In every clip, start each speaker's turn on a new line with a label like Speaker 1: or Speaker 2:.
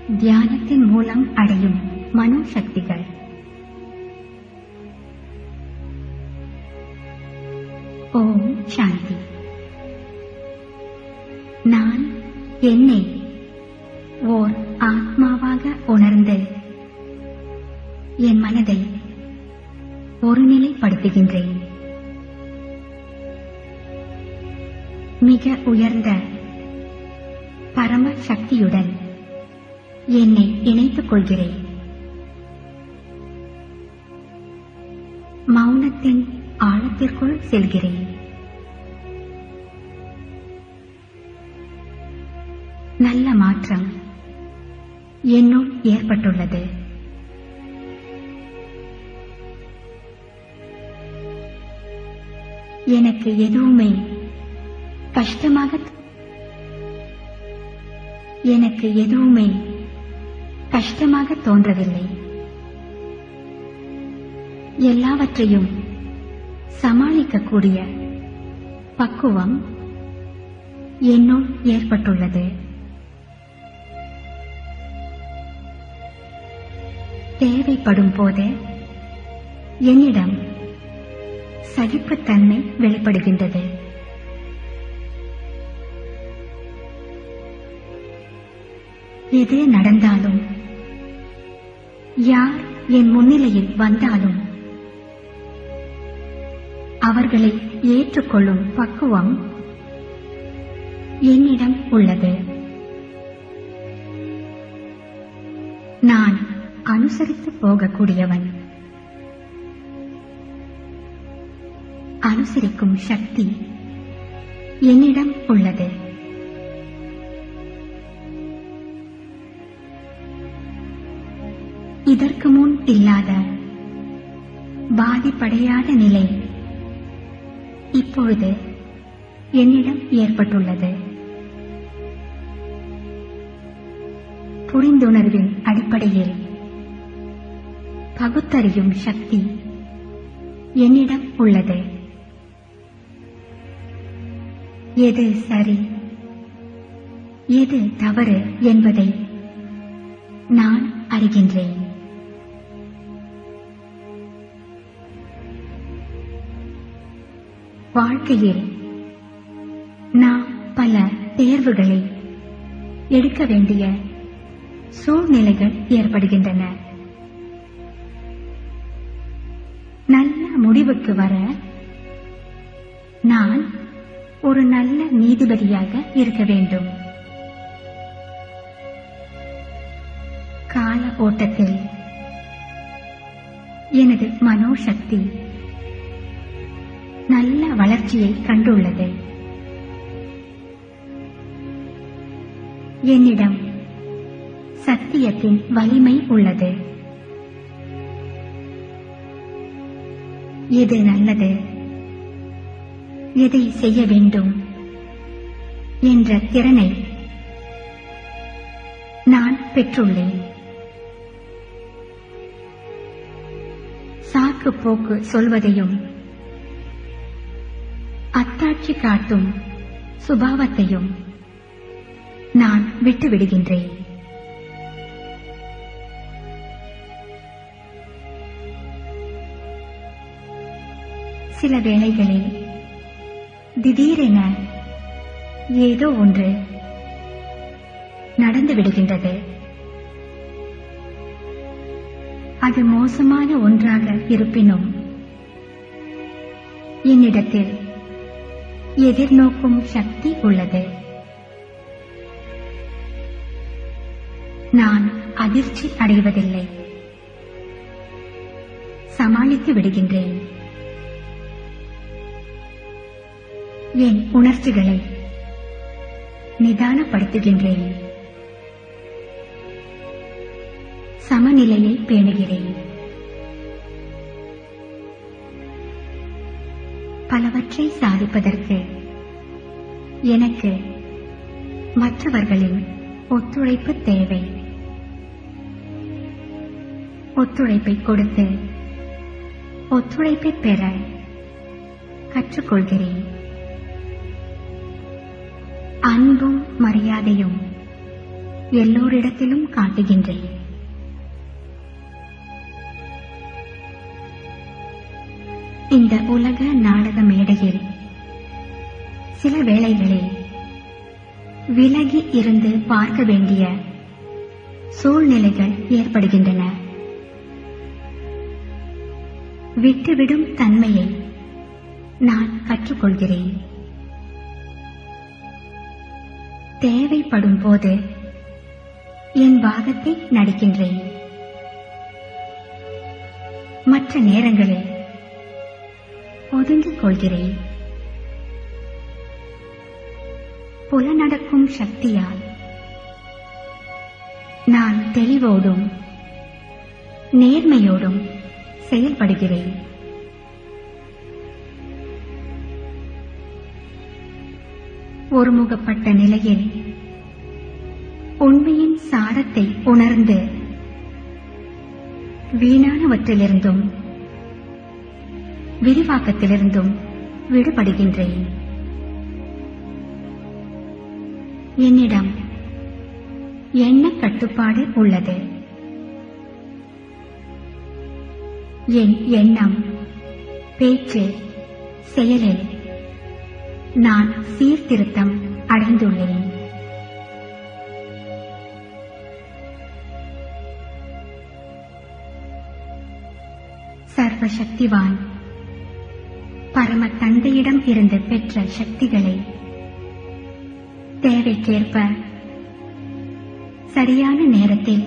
Speaker 1: தியானத்தின் மூலம் அடையும் மனோசக்திகள் ஓம் சாந்தி நான் என்னை ஓர் ஆத்மாவாக உணர்ந்து என் மனதை ஒருநிலைப்படுத்துகின்றேன் மிக உயர்ந்த பரம சக்தியுடன் என்னை இணைத்துக் கொள்கிறேன் மௌனத்தின் ஆழத்திற்குள் செல்கிறேன் நல்ல மாற்றம் என்னுள் ஏற்பட்டுள்ளது எனக்கு எதுவுமே கஷ்டமாக எனக்கு எதுவுமே கஷ்டமாக தோன்றவில்லை எல்லாவற்றையும் சமாளிக்கக்கூடிய பக்குவம் என்னுள் ஏற்பட்டுள்ளது தேவைப்படும் போது என்னிடம் சகிப்புத்தன்மை வெளிப்படுகின்றது எது நடந்தாலும் யார் என் முன்னிலையில் வந்தாலும் அவர்களை ஏற்றுக்கொள்ளும் பக்குவம் என்னிடம் உள்ளது நான் அனுசரித்து போகக்கூடியவன் அனுசரிக்கும் சக்தி என்னிடம் உள்ளது இதற்கு முன் இல்லாத பாதிப்படையாத நிலை இப்பொழுது என்னிடம் ஏற்பட்டுள்ளது புரிந்துணர்வின் அடிப்படையில் பகுத்தறியும் சக்தி என்னிடம் உள்ளது எது சரி எது தவறு என்பதை நான் அறிகின்றேன் வாழ்க்கையில் நாம் பல தேர்வுகளை எடுக்க வேண்டிய சூழ்நிலைகள் ஏற்படுகின்றன நல்ல முடிவுக்கு வர நான் ஒரு நல்ல நீதிபதியாக இருக்க வேண்டும் கால ஓட்டத்தில் எனது மனோசக்தி நல்ல வளர்ச்சியை கண்டுள்ளது என்னிடம் சத்தியத்தின் வலிமை உள்ளது எது நல்லது எதை செய்ய வேண்டும் என்ற திறனை நான் பெற்றுள்ளேன் சாக்கு போக்கு சொல்வதையும் அத்தாட்சி காட்டும் சுபாவத்தையும் நான் விட்டுவிடுகின்றேன் சில வேளைகளில் திடீரென ஏதோ ஒன்று நடந்து விடுகின்றது அது மோசமான ஒன்றாக இருப்பினும் என்னிடத்தில் எதிர்நோக்கும் சக்தி உள்ளது நான் அதிர்ச்சி அடைவதில்லை சமாளித்து விடுகின்றேன் என் உணர்ச்சிகளை நிதானப்படுத்துகின்றேன் சமநிலையை பேணுகிறேன் பலவற்றை சாதிப்பதற்கு எனக்கு மற்றவர்களின் ஒத்துழைப்பு தேவை ஒத்துழைப்பை கொடுத்து ஒத்துழைப்பை பெற கற்றுக்கொள்கிறேன் அன்பும் மரியாதையும் எல்லோரிடத்திலும் காட்டுகின்றேன் இந்த உலக நாடக மேடையில் சில வேளைகளில் விலகி இருந்து பார்க்க வேண்டிய சூழ்நிலைகள் ஏற்படுகின்றன விட்டுவிடும் தன்மையை நான் கற்றுக்கொள்கிறேன் தேவைப்படும் போது என் பாகத்தை நடிக்கின்றேன் மற்ற நேரங்களில் ஒதுங்கிக் கொள்கிறேன் புலநடக்கும் சக்தியால் நான் தெளிவோடும் நேர்மையோடும் செயல்படுகிறேன் ஒருமுகப்பட்ட நிலையில் உண்மையின் சாரத்தை உணர்ந்து வீணானவற்றிலிருந்தும் விரிவாக்கத்திலிருந்தும் விடுபடுகின்றேன் என்னிடம் எண்ண கட்டுப்பாடு உள்ளது என் எண்ணம் பேச்சு செயலில் நான் சீர்திருத்தம் அடைந்துள்ளேன் சர்வசக்திவான் பரம தந்தையிடம் இருந்து பெற்ற சக்திகளை தேவைக்கேற்ப சரியான நேரத்தில்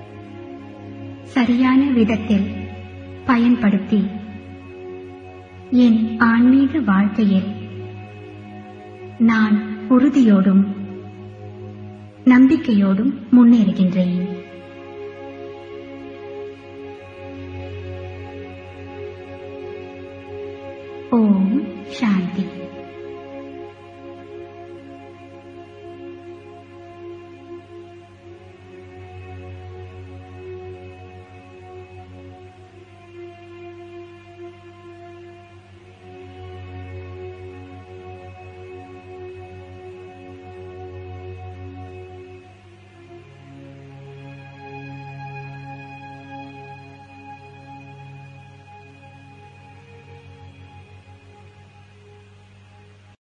Speaker 1: சரியான விதத்தில் பயன்படுத்தி என் ஆன்மீக வாழ்க்கையில் நான் உறுதியோடும் நம்பிக்கையோடும் முன்னேறுகின்றேன்